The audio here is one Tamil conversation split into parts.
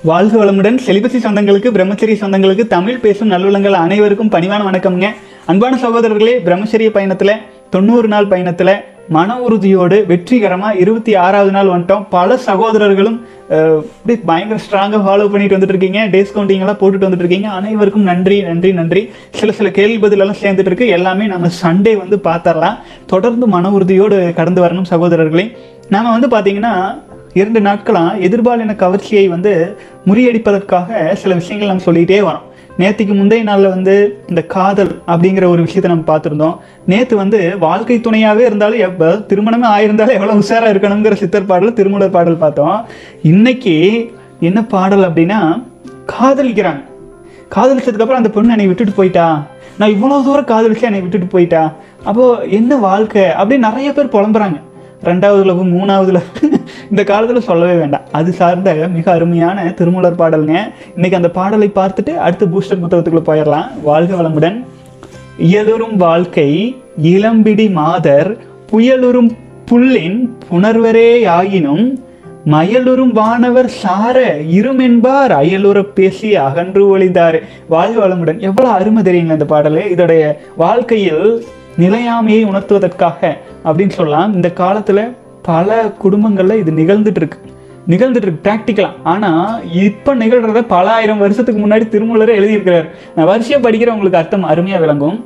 வாழ்க வளமுடன் செலிபசி சொந்தங்களுக்கு பிரம்மச்சரிய சொந்தங்களுக்கு தமிழ் பேசும் நல்லுள்ளங்கள் அனைவருக்கும் பணிவான வணக்கம்ங்க அன்பான சகோதரர்களே பிரம்மச்சரிய பயணத்தில் தொண்ணூறு நாள் பயணத்தில் மன உறுதியோடு வெற்றிகரமாக இருபத்தி ஆறாவது நாள் வந்துட்டோம் பல சகோதரர்களும் அஹ், அப்படியே பயங்கர ஸ்ட்ராங்காக ஃபாலோ பண்ணிட்டு வந்துட்டு இருக்கீங்க டேஸ் கவுண்டிங்கெல்லாம் போட்டுட்டு வந்துட்டு இருக்கீங்க அனைவருக்கும் நன்றி நன்றி நன்றி சில சில கேள்வி பதிலெல்லாம் சேர்ந்துட்டு இருக்கு எல்லாமே நம்ம சண்டே வந்து பார்த்துடலாம் தொடர்ந்து மன உறுதியோடு கடந்து வரணும் சகோதரர்களே நாம வந்து பார்த்தீங்கன்னா இரண்டு நாட்களாக எதிர்பாலின கவர்ச்சியை வந்து முறியடிப்பதற்காக சில விஷயங்கள் நம்ம சொல்லிகிட்டே வரோம் நேற்றுக்கு முந்தைய நாளில் வந்து இந்த காதல் அப்படிங்கிற ஒரு விஷயத்தை நம்ம பார்த்துருந்தோம் நேற்று வந்து வாழ்க்கை துணையாகவே இருந்தாலும் எப்போ திருமணமே ஆயிருந்தாலும் எவ்வளோ உஷாராக இருக்கணுங்கிற சித்தர் பாடல் திருமூலர் பாடல் பார்த்தோம் இன்னைக்கு என்ன பாடல் அப்படின்னா காதலிக்கிறாங்க காதலிச்சதுக்கப்புறம் அந்த பொண்ணு என்னை விட்டுட்டு போயிட்டா நான் இவ்வளோ தூரம் காதலிச்சு என்னை விட்டுட்டு போயிட்டா அப்போ என்ன வாழ்க்கை அப்படின்னு நிறைய பேர் புலம்புறாங்க ரெண்டாவது லவ் மூணாவது லவ் இந்த காலத்தில் சொல்லவே வேண்டாம் அது சார்ந்த மிக அருமையான திருமூலர் பாடலுங்க இன்னைக்கு அந்த பாடலை பார்த்துட்டு அடுத்து பூஸ்டர் புத்தகத்துக்குள்ள போயிடலாம் வாழ்க வளமுடன் இயலுறும் வாழ்க்கை இளம்பிடி மாதர் புயலுறும் புல்லின் புணர்வரே ஆயினும் மயலுறும் வானவர் சார இருமென்பார் அயலுற பேசி அகன்று ஒளிந்தார் வாழ்க வளமுடன் எவ்வளவு அருமை தெரியுங்களா இந்த பாடல் இதோடைய வாழ்க்கையில் நிலையாமையை உணர்த்துவதற்காக அப்படின்னு சொல்லலாம் இந்த காலத்துல பல குடும்பங்கள்ல இது நிகழ்ந்துட்டு இருக்கு நிகழ்ந்துட்டு இருக்கு ப்ராக்டிக்கலா ஆனா இப்ப நிகழ்றத பல ஆயிரம் வருஷத்துக்கு முன்னாடி திருமூலரே எழுதியிருக்கிறார் நான் வரிசையா படிக்கிறவங்களுக்கு அர்த்தம் அருமையா விளங்கும்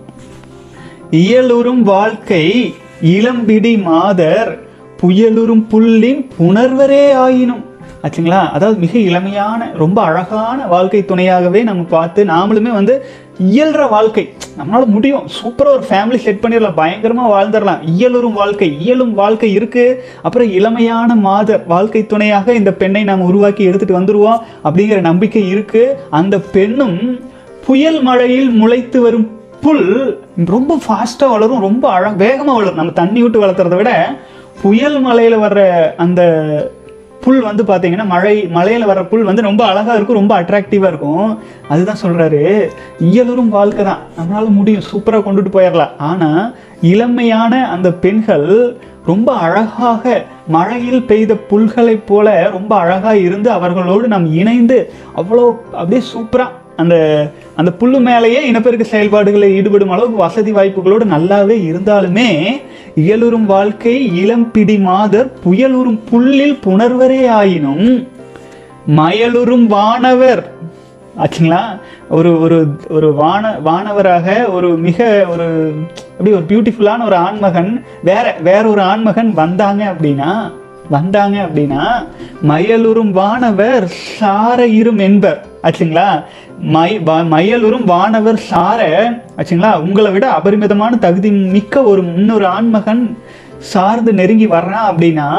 இயலுறும் வாழ்க்கை இளம்பிடி மாதர் புயலுறும் புல்லின் புணர்வரே ஆயினும் ஆச்சுங்களா அதாவது மிக இளமையான ரொம்ப அழகான வாழ்க்கை துணையாகவே நம்ம பார்த்து நாமளுமே வந்து இயல்ற வாழ்க்கை நம்மளால முடியும் சூப்பராக ஒரு ஃபேமிலி செட் பண்ணிடலாம் பயங்கரமாக வாழ்ந்துடலாம் இயலுறும் வாழ்க்கை இயலும் வாழ்க்கை இருக்கு அப்புறம் இளமையான மாதர் வாழ்க்கை துணையாக இந்த பெண்ணை நாம் உருவாக்கி எடுத்துட்டு வந்துருவோம் அப்படிங்கிற நம்பிக்கை இருக்கு அந்த பெண்ணும் புயல் மழையில் முளைத்து வரும் புல் ரொம்ப ஃபாஸ்ட்டாக வளரும் ரொம்ப அழ வேகமாக வளரும் நம்ம தண்ணி விட்டு வளர்த்துறத விட புயல் மலையில் வர்ற அந்த புல் வந்து பார்த்தீங்கன்னா மழை மலையில் வர்ற புல் வந்து ரொம்ப அழகாக இருக்கும் ரொம்ப அட்ராக்டிவாக இருக்கும் அதுதான் சொல்கிறாரு இயலுறும் வாழ்க்கை தான் நம்மளால முடியும் சூப்பராக கொண்டுட்டு போயிடலாம் ஆனால் இளமையான அந்த பெண்கள் ரொம்ப அழகாக மழையில் பெய்த புல்களைப் போல ரொம்ப அழகாக இருந்து அவர்களோடு நாம் இணைந்து அவ்வளோ அப்படியே சூப்பராக அந்த அந்த புல்லு மேலேயே இனப்பெருக்க செயல்பாடுகளில் ஈடுபடும் அளவுக்கு வசதி வாய்ப்புகளோடு நல்லாவே இருந்தாலுமே இயலுறும் வாழ்க்கை இளம் பிடி மாதர் புயலுறும் புல்லில் புணர்வரே ஆயினும் மயலுறும் வானவர் ஆச்சுங்களா ஒரு ஒரு ஒரு வான வானவராக ஒரு மிக ஒரு அப்படி ஒரு பியூட்டிஃபுல்லான ஒரு ஆண்மகன் வேற வேற ஒரு ஆண்மகன் வந்தாங்க அப்படின்னா வந்தாங்க அப்படின்னா மயலுறும் வானவர் சார இரும் என்பர் ஆச்சுங்களா மை வ- மயலுறும் வானவர் சார ஆச்சுங்களா உங்களை விட அபரிமிதமான தகுதி மிக்க ஒரு இன்னொரு ஆண்மகன் சார்ந்து நெருங்கி வர்றான் அப்படின்னா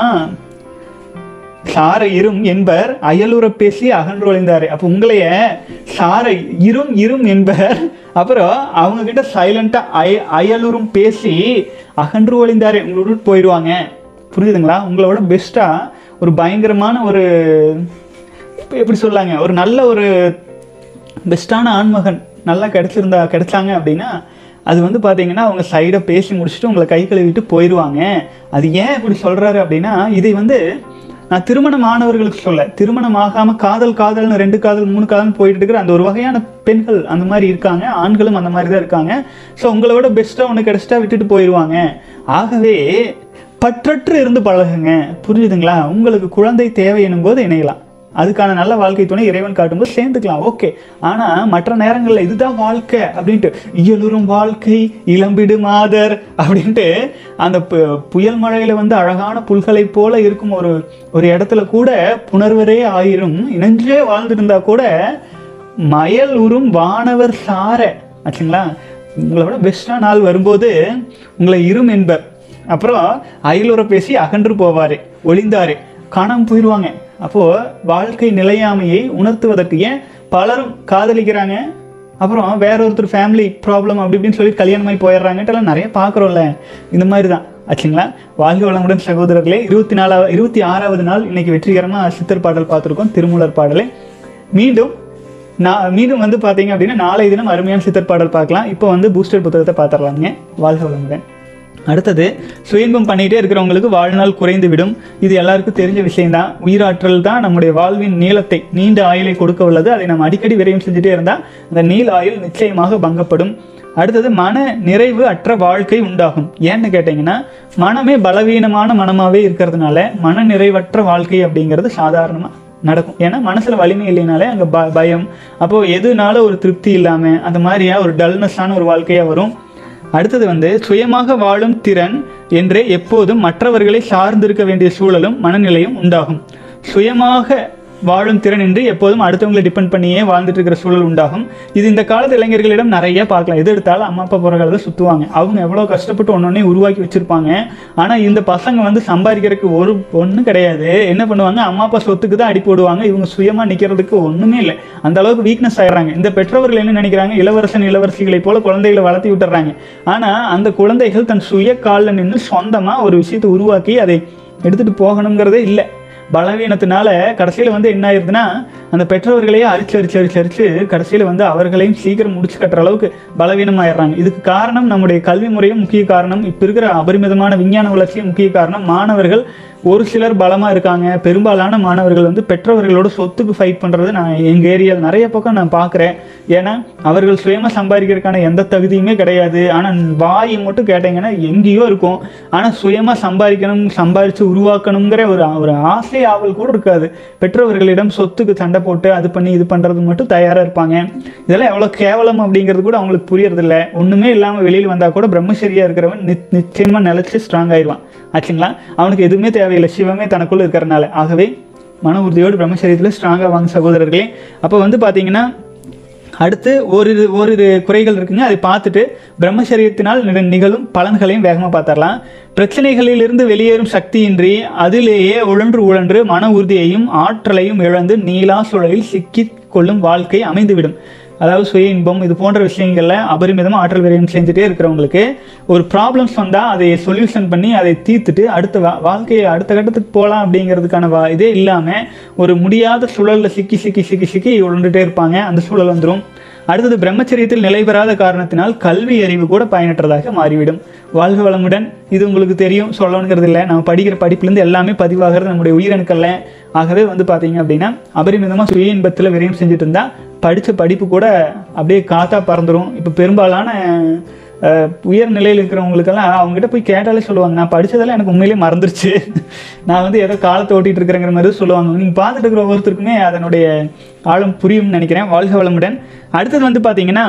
சார இரும் என்பர் அயலுற பேசி அகன்றொழிந்தாரு அப்போ உங்களைய சார இரும் இரும் என்பர் அப்புறம் அவங்க கிட்ட சைலண்டா அய அயலுறும் பேசி அகன்று ஒழிந்தாரு உங்களை விட்டு போயிடுவாங்க புரியுதுங்களா உங்களோட பெஸ்டா ஒரு பயங்கரமான ஒரு இப்ப எப்படி சொல்லாங்க ஒரு நல்ல ஒரு பெஸ்ட்டான ஆண்மகன் நல்லா கிடைச்சிருந்தா கிடைச்சாங்க அப்படின்னா அது வந்து பார்த்தீங்கன்னா அவங்க சைடை பேசி முடிச்சுட்டு உங்களை கை கழுவிட்டு போயிடுவாங்க அது ஏன் இப்படி சொல்கிறாரு அப்படின்னா இதை வந்து நான் திருமணம் ஆனவர்களுக்கு சொல்ல திருமணம் ஆகாமல் காதல் காதல்னு ரெண்டு காதல் மூணு காதல் போயிட்டு இருக்கிற அந்த ஒரு வகையான பெண்கள் அந்த மாதிரி இருக்காங்க ஆண்களும் அந்த மாதிரி தான் இருக்காங்க ஸோ உங்களை விட பெஸ்ட்டாக ஒன்று கிடைச்சிட்டா விட்டுட்டு போயிடுவாங்க ஆகவே பற்றற்று இருந்து பழகுங்க புரியுதுங்களா உங்களுக்கு குழந்தை தேவை எனும் போது இணையலாம் அதுக்கான நல்ல வாழ்க்கை துணை இறைவன் காட்டும்போது சேர்ந்துக்கலாம் ஓகே ஆனா மற்ற நேரங்களில் இதுதான் வாழ்க்கை அப்படின்ட்டு இயலுறும் வாழ்க்கை இளம்பிடு மாதர் அப்படின்ட்டு அந்த பு- புயல் மழையில வந்து அழகான புல்களைப் போல இருக்கும் ஒரு ஒரு இடத்துல கூட புணர்வரே ஆயிரும் இணைஞ்சே வாழ்ந்துட்டு இருந்தா கூட மயல் உறும் வானவர் சார ஆச்சுங்களா உங்களை விட பெஸ்டான நாள் வரும்போது உங்களை இரும் என்பர் அப்புறம் அயலுற பேசி அகன்று போவாரு ஒளிந்தாரு காணாம போயிடுவாங்க அப்போ வாழ்க்கை நிலையாமையை உணர்த்துவதற்கு ஏன் பலரும் காதலிக்கிறாங்க அப்புறம் வேற ஒருத்தர் ஃபேமிலி ப்ராப்ளம் அப்படி இப்படின்னு சொல்லி கல்யாணமாகி போயிடுறாங்கன்ட்டுலாம் நிறைய பார்க்குறோம்ல இந்த மாதிரி தான் ஆச்சுங்களா வாழ்க வளமுடன் சகோதரர்களே இருபத்தி நாலாவது இருபத்தி ஆறாவது நாள் இன்னைக்கு வெற்றிகரமாக சித்தர் பாடல் பார்த்துருக்கோம் திருமூலர் பாடலை மீண்டும் நான் மீண்டும் வந்து பார்த்தீங்க அப்படின்னா நாளை தினம் அருமையான சித்தர் பாடல் பார்க்கலாம் இப்போ வந்து பூஸ்டர் புத்தகத்தை பார்த்துடலாங்க வாழ்க வளமுடன் அடுத்தது சுயன்பம் பண்ணிகிட்டே இருக்கிறவங்களுக்கு வாழ்நாள் குறைந்து விடும் இது எல்லாருக்கும் தெரிஞ்ச விஷயம்தான் உயிராற்றல் தான் நம்முடைய வாழ்வின் நீளத்தை நீண்ட ஆயுளை கொடுக்க உள்ளது அதை நம்ம அடிக்கடி விரயம் செஞ்சுட்டே இருந்தால் அந்த நீள ஆயுள் நிச்சயமாக பங்கப்படும் அடுத்தது மன நிறைவு அற்ற வாழ்க்கை உண்டாகும் ஏன்னு கேட்டிங்கன்னா மனமே பலவீனமான மனமாகவே இருக்கிறதுனால மன நிறைவற்ற வாழ்க்கை அப்படிங்கிறது சாதாரணமாக நடக்கும் ஏன்னா மனசுல வலிமை இல்லைனாலே அங்கே ப பயம் அப்போ எதுனால ஒரு திருப்தி இல்லாமல் அந்த மாதிரியா ஒரு டல்னஸான ஒரு வாழ்க்கையா வரும் அடுத்தது வந்து சுயமாக வாழும் திறன் என்றே எப்போதும் மற்றவர்களை சார்ந்திருக்க வேண்டிய சூழலும் மனநிலையும் உண்டாகும் சுயமாக வாழும் திறன் என்று எப்போதும் அடுத்தவங்களை டிபெண்ட் பண்ணியே வாழ்ந்துட்டு இருக்கிற சூழல் உண்டாகும் இது இந்த காலத்து இளைஞர்களிடம் நிறைய பார்க்கலாம் எது எடுத்தாலும் அம்மா அப்பா போகிற காலத்தில் சுற்றுவாங்க அவங்க எவ்வளோ கஷ்டப்பட்டு ஒன்னொன்னே உருவாக்கி வச்சிருப்பாங்க ஆனால் இந்த பசங்க வந்து சம்பாதிக்கிறதுக்கு ஒரு ஒன்றும் கிடையாது என்ன பண்ணுவாங்க அம்மா அப்பா சொத்துக்கு தான் அடி போடுவாங்க இவங்க சுயமாக நிற்கிறதுக்கு ஒன்றுமே இல்லை அந்த அளவுக்கு வீக்னஸ் ஆயிடுறாங்க இந்த பெற்றோர்கள் என்ன நினைக்கிறாங்க இளவரசன் இளவரசிகளை போல குழந்தைகளை வளர்த்தி விட்டுறாங்க ஆனால் அந்த குழந்தைகள் தன் சுய காலில் நின்று சொந்தமாக ஒரு விஷயத்தை உருவாக்கி அதை எடுத்துகிட்டு போகணுங்கிறதே இல்லை பலவீனத்தினால கடைசியில் வந்து என்ன ஆயிருதுன்னா அந்த பெற்றோர்களையே அரிச்சு அரிச்சு அரிச்சு அரிச்சு கடைசியில் வந்து அவர்களையும் சீக்கிரம் முடிச்சு கட்டுற அளவுக்கு பலவீனமாயிடுறாங்க இதுக்கு காரணம் நம்முடைய கல்வி முறையும் முக்கிய காரணம் இப்போ இருக்கிற அபரிமிதமான விஞ்ஞான வளர்ச்சியும் முக்கிய காரணம் மாணவர்கள் ஒரு சிலர் பலமாக இருக்காங்க பெரும்பாலான மாணவர்கள் வந்து பெற்றவர்களோட சொத்துக்கு ஃபைட் பண்ணுறது நான் எங்கள் ஏரியாவில் நிறைய பக்கம் நான் பார்க்குறேன் ஏன்னா அவர்கள் சுயமாக சம்பாதிக்கிறதுக்கான எந்த தகுதியுமே கிடையாது ஆனால் வாய் மட்டும் கேட்டிங்கன்னா எங்கேயோ இருக்கும் ஆனால் சுயமாக சம்பாதிக்கணும் சம்பாதிச்சு உருவாக்கணுங்கிற ஒரு ஒரு ஆசை ஆவல் கூட இருக்காது பெற்றவர்களிடம் சொத்துக்கு சண்டை போட்டு அது பண்ணி இது பண்ணுறது மட்டும் தயாராக இருப்பாங்க இதெல்லாம் எவ்வளோ கேவலம் அப்படிங்கிறது கூட அவங்களுக்கு புரியறதில்ல ஒன்றுமே இல்லாமல் வெளியில் வந்தால் கூட பிரம்மச்சரியா இருக்கிறவன் நிச் நிச்சயமாக நிலச்சி ஸ்ட்ராங் ஆயிடுவான் ஆச்சுங்களா அவனுக்கு எதுவுமே தேவையில்லை சிவமே தனக்குள்ள இருக்கிறனால ஆகவே மன உறுதியோடு பிரம்மச்சரியத்தில் ஸ்ட்ராங்காக வாங்க சகோதரர்களே அப்போ வந்து பார்த்தீங்கன்னா அடுத்து ஓரிரு ஓரிரு குறைகள் இருக்குங்க அதை பார்த்துட்டு பிரம்மச்சரியத்தினால் நிக- நிகழும் பலன்களையும் வேகமாக பார்த்துடலாம் பிரச்சனைகளிலிருந்து வெளியேறும் சக்தியின்றி அதிலேயே உழன்று உழன்று மன உறுதியையும் ஆற்றலையும் இழந்து நீலா சுழலில் சிக்கிக் கொள்ளும் வாழ்க்கை அமைந்துவிடும் அதாவது சுய இன்பம் இது போன்ற விஷயங்கள்ல அபரிமிதமாக ஆற்றல் விரயம் செஞ்சுட்டே இருக்கிறவங்களுக்கு ஒரு ப்ராப்ளம்ஸ் வந்தால் அதை சொல்யூஷன் பண்ணி அதை தீர்த்துட்டு அடுத்த வா வாழ்க்கையை அடுத்த கட்டத்துக்கு போகலாம் அப்படிங்கிறதுக்கான வா இதே இல்லாமல் ஒரு முடியாத சூழலில் சிக்கி சிக்கி சிக்கி சிக்கி உழண்டுட்டே இருப்பாங்க அந்த சூழல் வந்துடும் அடுத்தது பிரம்மச்சரியத்தில் நிலை பெறாத காரணத்தினால் கல்வி அறிவு கூட பயனற்றதாக மாறிவிடும் வாழ்க வளமுடன் இது உங்களுக்கு தெரியும் சொல்லணுங்கிறது இல்லை நம்ம படிக்கிற படிப்புலேருந்து எல்லாமே பதிவாகிறது நம்முடைய உயிரணுக்கள்ல ஆகவே வந்து பார்த்தீங்க அப்படின்னா அபரிமிதமாக சுய இன்பத்தில் விரயம் செஞ்சுட்டு இருந்தா படித்த படிப்பு கூட அப்படியே காத்தா பறந்துடும் இப்போ பெரும்பாலான அஹ், உயர் நிலையில் இருக்கிறவங்களுக்கெல்லாம் அவங்ககிட்ட போய் கேட்டாலே சொல்லுவாங்க நான் படிச்சதெல்லாம் எனக்கு உண்மையிலேயே மறந்துருச்சு நான் வந்து ஏதோ காலத்தை ஓட்டிட்டு இருக்கிறேங்கிற மாதிரி சொல்லுவாங்க நீங்கள் பார்த்துட்டு இருக்கிற ஒவ்வொருத்தருக்குமே அதனுடைய ஆழம் புரியும்னு நினைக்கிறேன் வாழ்க வளமுடன் அடுத்தது வந்து பார்த்தீங்கன்னா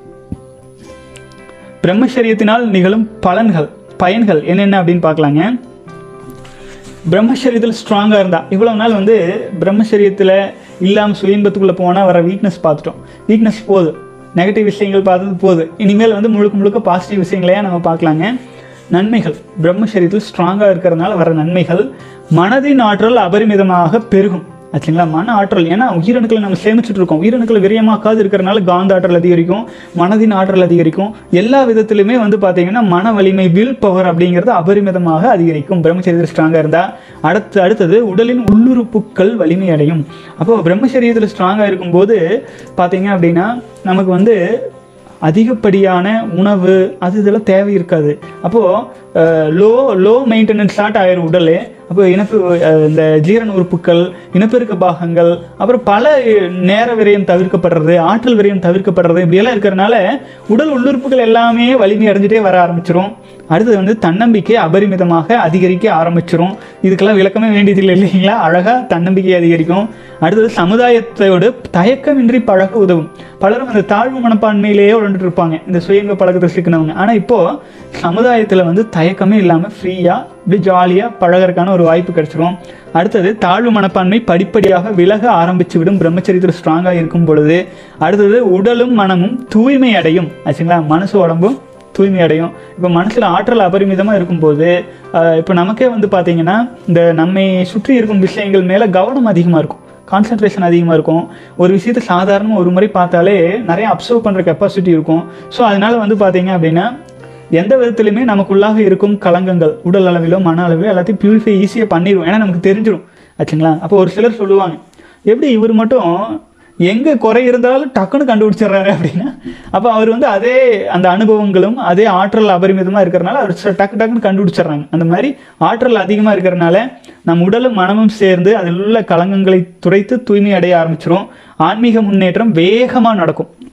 பிரம்மச்சரியத்தினால் நிகழும் பலன்கள் பயன்கள் என்னென்ன அப்படின்னு பார்க்கலாங்க பிரம்மச்சரியத்தில் ஸ்ட்ராங்காக இருந்தா இவ்வளவு நாள் வந்து பிரம்மச்சரியத்தில் இல்லாமல் சுயன்பத்துக்குள்ளே போனால் வர வீக்னஸ் பார்த்துட்டோம் வீக்னஸ் போகுது நெகட்டிவ் விஷயங்கள் பார்த்தது போகுது இனிமேல் வந்து முழுக்க முழுக்க பாசிட்டிவ் விஷயங்களையே நம்ம பார்க்கலாங்க நன்மைகள் பிரம்மச்சரியத்தில் ஸ்ட்ராங்காக இருக்கிறதுனால வர நன்மைகள் மனதின் ஆற்றல் அபரிமிதமாக பெருகும் ஆச்சுங்களா மன ஆற்றல் ஏன்னா உயிரணுக்களை நம்ம சேமிச்சுட்டு இருக்கோம் உயிரணுக்களை விரயமாக்காது இருக்கிறனால காந்த ஆற்றல் அதிகரிக்கும் மனதின் ஆற்றல் அதிகரிக்கும் எல்லா விதத்திலுமே வந்து பார்த்தீங்கன்னா மன வலிமை வில் பவர் அப்படிங்கிறது அபரிமிதமாக அதிகரிக்கும் பிரம்மச்சரியத்தில் ஸ்ட்ராங்காக இருந்தால் அடுத்து அடுத்தது உடலின் உள்ளுறுப்புக்கள் வலிமை அடையும் அப்போ பிரம்மச்சரியத்தில் ஸ்ட்ராங்காக இருக்கும்போது பார்த்தீங்க அப்படின்னா நமக்கு வந்து அதிகப்படியான உணவு அது இதெல்லாம் தேவை இருக்காது அப்போது லோ லோ மெயின்டெனன்ஸ் ஸ்டார்ட் ஆயிரும் உடல் அப்போ இனப்பு அஹ், இந்த ஜீரண உறுப்புகள் இனப்பெருக்க பாகங்கள் அப்புறம் பல நேர விரயம் தவிர்க்கப்படுறது ஆற்றல் விரயம் தவிர்க்கப்படுறது இப்படியெல்லாம் இருக்கிறனால உடல் உள்ளுறுப்புகள் எல்லாமே வலிமை அடைஞ்சிட்டே வர ஆரம்பிச்சிரும் அடுத்தது வந்து தன்னம்பிக்கை அபரிமிதமாக அதிகரிக்க ஆரம்பிச்சிரும் இதுக்கெல்லாம் விளக்கமே வேண்டியதில்லை இல்லைங்களா அழகாக தன்னம்பிக்கை அதிகரிக்கும் அடுத்தது சமுதாயத்தோடு தயக்கமின்றி பழக உதவும் பலரும் அந்த தாழ்வு மனப்பான்மையிலேயே உழண்டுட்டு இருப்பாங்க இந்த சுயங்க பழக்கத்தை சிக்கினவங்க ஆனால் இப்போ சமுதாயத்தில் வந்து தயக்கமே இல்லாமல் ஃப்ரீயாக இப்படி ஜாலியாக பழகறதுக்கான ஒரு வாய்ப்பு கிடைச்சிரும் அடுத்தது தாழ்வு மனப்பான்மை படிப்படியாக விலக ஆரம்பிச்சு விடும் பிரம்மச்சரியத்தில் ஸ்ட்ராங்காக இருக்கும் பொழுது அடுத்தது உடலும் மனமும் தூய்மை அடையும் ஆச்சுங்களா மனசு உடம்பும் தூய்மை அடையும் இப்போ மனசில் ஆற்றல் அபரிமிதமாக இருக்கும்போது ஆஹ் இப்போ நமக்கே வந்து பார்த்தீங்கன்னா இந்த நம்மை சுற்றி இருக்கும் விஷயங்கள் மேலே கவனம் அதிகமாக இருக்கும் கான்சன்ட்ரேஷன் அதிகமாக இருக்கும் ஒரு விஷயத்தை சாதாரணமாக ஒரு முறை பார்த்தாலே நிறைய அப்சர்வ் பண்ணுற கெப்பாசிட்டி இருக்கும் ஸோ அதனால வந்து பார்த்தீங்க அப்படின்னா எந்த விதத்திலுமே நமக்குள்ளாக இருக்கும் கலங்கங்கள் உடல் அளவிலோ மன அளவிலோ எல்லாத்தையும் பியூரிஃபை ஈஸியாக பண்ணிடுவோம் ஏன்னா நமக்கு தெரிஞ்சிடும் ஆச்சுங்களா அப்போ ஒரு சிலர் சொல்லுவாங்க எப்படி இவர் மட்டும் எங்கே குறை இருந்தாலும் டக்குன்னு கண்டுபிடிச்சிடுறாரு அப்படின்னா அப்போ அவர் வந்து அதே அந்த அனுபவங்களும் அதே ஆற்றல் அபரிமிதமாக இருக்கிறனால அவர் ச- டக்கு டக்குன்னு கண்டுபிடிச்சிடுறாங்க அந்த மாதிரி ஆற்றல் அதிகமாக இருக்கிறனால நம் உடலும் மனமும் சேர்ந்து அதில் உள்ள களங்கங்களை துடைத்து தூய்மை அடைய ஆரம்பிச்சிரும் ஆன்மீக முன்னேற்றம் வேகமாக நடக்கும்